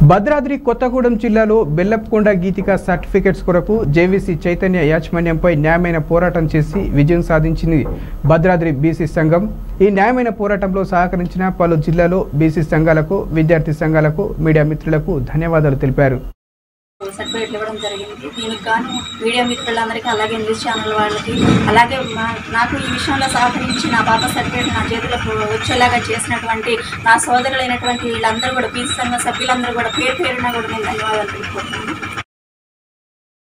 భద్రాద్రి కొత్తగూడెం జిల్లాలో బెల్లప్కొండ గీతిక సర్టిఫికెట్స్ కొరకు జేవీసీ చైతన్య యాజమాన్యంపై న్యాయమైన పోరాటం చేసి విజయం సాధించింది భద్రాద్రి బీసీ సంఘం ఈ న్యాయమైన పోరాటంలో సహకరించిన పలు జిల్లాలో బీసీ సంఘాలకు విద్యార్థి సంఘాలకు మీడియా మిత్రులకు ధన్యవాదాలు తెలిపారు సర్టిఫికేట్లు ఇవ్వడం జరిగింది దీనికి గాను మీడియా మిత్రులందరికీ అలాగే న్యూస్ ఛానల్ వాళ్ళకి అలాగే మా- నాకు ఈ విషయంలో సహకరించి నా పాప సర్టిఫికేట్ నా చేతులకు వచ్చేలాగా చేసినటువంటి నా సోదరులైనటువంటి వీళ్ళందరూ కూడా పీసీ సంఘ సభ్యులందరూ కూడా పేరు పేరున కూడా నేను ధన్యవాదాలు తెలుపుకుంటున్నాను